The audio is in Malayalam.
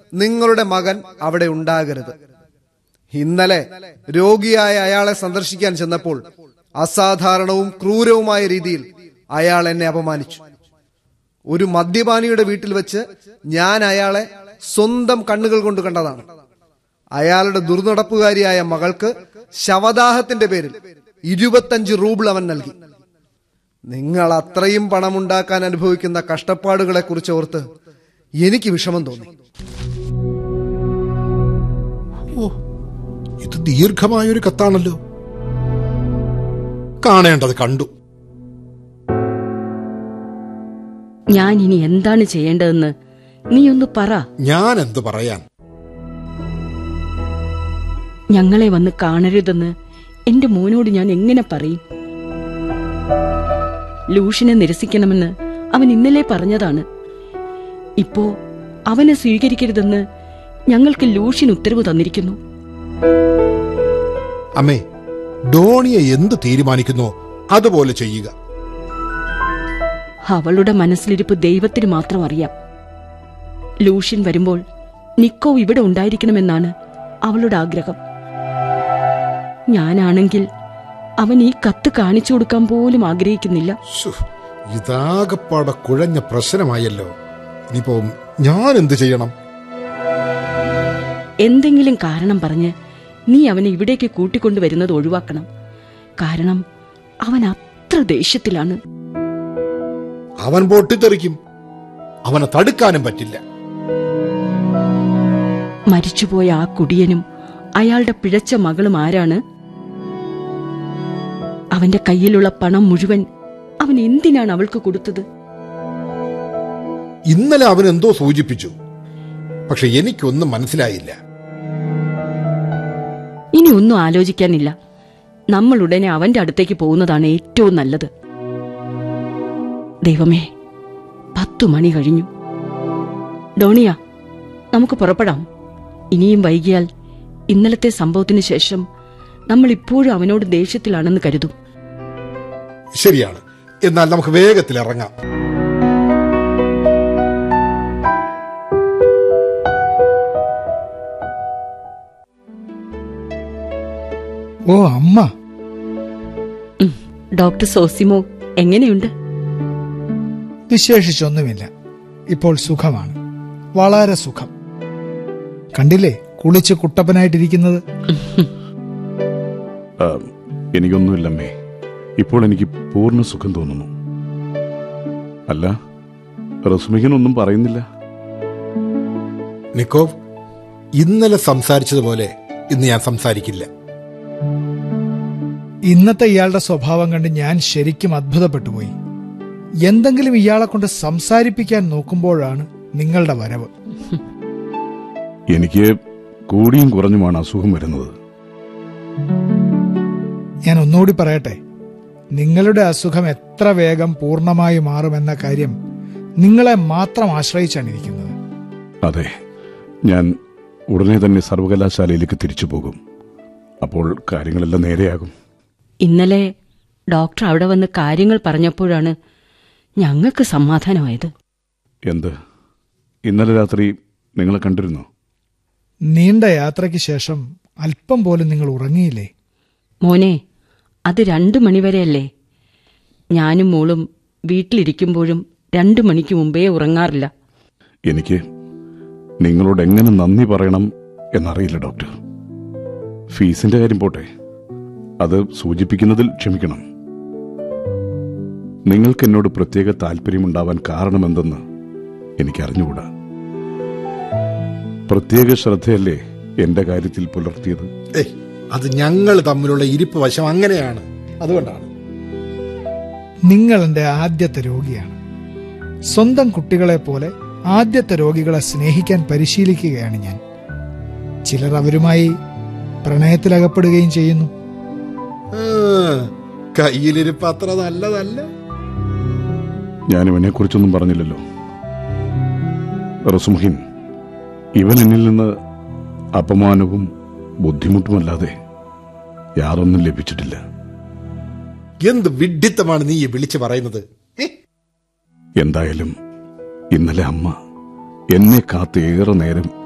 നിങ്ങളുടെ മകൻ അവിടെ ഉണ്ടാകരുത് ഇന്നലെ രോഗിയായ അയാളെ സന്ദർശിക്കാൻ ചെന്നപ്പോൾ അസാധാരണവും ക്രൂരവുമായ രീതിയിൽ അയാൾ എന്നെ അപമാനിച്ചു ഒരു മദ്യപാനിയുടെ വീട്ടിൽ വെച്ച് ഞാൻ അയാളെ സ്വന്തം കണ്ണുകൾ കൊണ്ട് കണ്ടതാണ് അയാളുടെ ദുർനടപ്പുകാരിയായ മകൾക്ക് ശവദാഹത്തിന്റെ പേരിൽ ഇരുപത്തഞ്ച് റൂബിൾ അവൻ നൽകി നിങ്ങൾ അത്രയും പണമുണ്ടാക്കാൻ അനുഭവിക്കുന്ന കഷ്ടപ്പാടുകളെ കുറിച്ച് ഓർത്ത് എനിക്ക് വിഷമം തോന്നി ഓ ഇത് ദീർഘമായൊരു കത്താണല്ലോ കാണേണ്ടത് കണ്ടു ഞാൻ ഇനി എന്താണ് ചെയ്യേണ്ടതെന്ന് നീ ഒന്ന് പറ ഞാൻ എന്തു പറയാൻ ഞങ്ങളെ വന്ന് കാണരുതെന്ന് എന്റെ മോനോട് ഞാൻ എങ്ങനെ പറയും ലൂഷിനെ നിരസിക്കണമെന്ന് അവൻ ഇന്നലെ പറഞ്ഞതാണ് ഇപ്പോ അവനെ സ്വീകരിക്കരുതെന്ന് ഞങ്ങൾക്ക് ലൂഷിൻ ഉത്തരവ് തന്നിരിക്കുന്നു അമ്മേ ഡോണിയെ എന്ത് തീരുമാനിക്കുന്നോ അതുപോലെ ചെയ്യുക അവളുടെ മനസ്സിലിരിപ്പ് ദൈവത്തിന് മാത്രം അറിയാം ലൂഷ്യൻ വരുമ്പോൾ നിക്കോ ഇവിടെ ഉണ്ടായിരിക്കണമെന്നാണ് അവളുടെ ആഗ്രഹം ഞാനാണെങ്കിൽ അവൻ ഈ കത്ത് കാണിച്ചു കൊടുക്കാൻ പോലും ആഗ്രഹിക്കുന്നില്ല ശ്ശോ, ഇതാകപ്പാടെ കുഴഞ്ഞ പ്രശ്നമായല്ലോ ഇനിയിപ്പോ ഞാൻ എന്ത് ചെയ്യണം എന്തെങ്കിലും കാരണം പറഞ്ഞ് നീ അവനെ ഇവിടേക്ക് കൂട്ടിക്കൊണ്ടുവരുന്നത് ഒഴിവാക്കണം കാരണം അവൻ അത്ര ദേഷ്യത്തിലാണ് അവൻ പൊട്ടിത്തെറിക്കും അവനെ തടുക്കാനും പറ്റില്ല മരിച്ചുപോയ ആ കുടിയനും അയാളുടെ പിഴച്ച മകളും ആരാണ് അവന്റെ കയ്യിലുള്ള പണം മുഴുവൻ അവൻ എന്തിനാണ് അവൾക്ക് കൊടുത്തത് ഇന്നലെ അവൻ എന്തോ സൂചിപ്പിച്ചു പക്ഷെ എനിക്കൊന്നും മനസ്സിലായില്ല ഇനി ഒന്നും ആലോചിക്കാനില്ല നമ്മൾ ഉടനെ അവന്റെ അടുത്തേക്ക് പോകുന്നതാണ് ഏറ്റവും നല്ലത് ദൈവമേ പത്തു മണി കഴിഞ്ഞു ഡോണിയ നമുക്ക് പുറപ്പെടാം ഇനിയും വൈകിയാൽ ഇന്നലത്തെ സംഭവത്തിന് ശേഷം നമ്മൾ ഇപ്പോഴും അവനോട് ദേഷ്യത്തിലാണെന്ന് കരുതും ശരിയാണ് എന്നാൽ നമുക്ക് വേഗത്തിൽ ഇറങ്ങാം ഓ അമ്മ ഉം. ഡോക്ടർ സോസിമോ എങ്ങനെയുണ്ട് വിശേഷിച്ചൊന്നുമില്ല ഇപ്പോൾ സുഖമാണ് വളരെ സുഖം കണ്ടില്ലേ കുളിച്ച് കുട്ടപ്പനായിട്ടിരിക്കുന്നത് ആ, എനിക്കൊന്നുമില്ലമ്മേ ഇപ്പോൾ എനിക്ക് പൂർണ്ണ സുഖം തോന്നുന്നു അല്ല റസ്മികനൊന്നും പറയുന്നില്ല നിക്കോവ് ഇന്നലെ സംസാരിച്ചതുപോലെ ഇന്ന് ഞാൻ സംസാരിക്കില്ല ഇന്നത്തെ ഇയാളുടെ സ്വഭാവം കണ്ട് ഞാൻ ശരിക്കും അത്ഭുതപ്പെട്ടു പോയി എന്തെങ്കിലും ഇയാളെ കൊണ്ട് സംസാരിപ്പിക്കാൻ നോക്കുമ്പോഴാണ് നിങ്ങളുടെ വരവ് എനിക്ക് കൂടിയും കുറഞ്ഞുമാണ് അസുഖം വരുന്നത് ഞാൻ ഒന്നുകൂടി പറയട്ടെ നിങ്ങളുടെ അസുഖം എത്ര വേഗം പൂർണ്ണമായി മാറുമെന്ന കാര്യം നിങ്ങളെ മാത്രം ആശ്രയിച്ചാണ് ഇരിക്കുന്നത് അതെ ഞാൻ ഉടനെ തന്നെ സർവകലാശാലയിലേക്ക് തിരിച്ചു പോകും അപ്പോൾ കാര്യങ്ങളെല്ലാം നേരെയാകും ഇന്നലെ ഡോക്ടർ അവിടെ വന്ന് കാര്യങ്ങൾ പറഞ്ഞപ്പോഴാണ് ഞങ്ങൾക്ക് സമാധാനമായത് എന്ത് ഇന്നലെ രാത്രി നിങ്ങളെ കണ്ടിരുന്നോ നീണ്ട യാത്രയ്ക്ക് ശേഷം അല്പം പോലും നിങ്ങൾ ഉറങ്ങിയില്ലേ മോനെ അത് രണ്ടു മണിവരെയല്ലേ ഞാനും മോളും വീട്ടിലിരിക്കുമ്പോഴും രണ്ടു മണിക്ക് മുമ്പേ ഉറങ്ങാറില്ല എനിക്ക് നിങ്ങളോട് എങ്ങനെ നന്ദി പറയണം എന്നറിയില്ല ഡോക്ടർ ഫീസിന്റെ കാര്യം പോട്ടെ അത് സൂചിപ്പിക്കുന്നതിൽ ക്ഷമിക്കണം നിങ്ങൾക്ക് എന്നോട് പ്രത്യേക താല്പര്യമുണ്ടാവാൻ കാരണമെന്തെന്ന് എനിക്കറിഞ്ഞുകൂടാ പ്രത്യേക ശ്രദ്ധയല്ലേ എന്റെ കാര്യത്തിൽ പുലർത്തിയത് ഏയ് അത് ഞങ്ങൾ തമ്മിലുള്ള ഇരിപ്പ് വശം അങ്ങനെയാണ് അതുകൊണ്ടാണ് നിങ്ങൾ എന്റെ ആദ്യത്തെ രോഗിയാണ് സ്വന്തം കുട്ടികളെ പോലെ ആദ്യത്തെ രോഗികളെ സ്നേഹിക്കാൻ പരിശീലിക്കുകയാണ് ഞാൻ ചിലർ അവരുമായി പ്രണയത്തിലകപ്പെടുകയും ചെയ്യുന്നു ആ, കയ്യിലിരിപ്പ് അത്ര നല്ലതല്ല ഞാൻ ഇവനെ കുറിച്ചൊന്നും പറഞ്ഞില്ലല്ലോ റസുമുഹിൻ ഇവൻ എന്നിൽ നിന്ന് അപമാനവും ബുദ്ധിമുട്ടുമല്ലാതെ യാതൊന്നും ലഭിച്ചിട്ടില്ല എന്ത് വിഡ്ഢിത്തമാണ് നീ ഈ വിളിച്ചു പറയുന്നത് ഏ? എന്തായാലും ഇന്നലെ അമ്മ എന്നെ കാത്ത് ഏറെ നേരം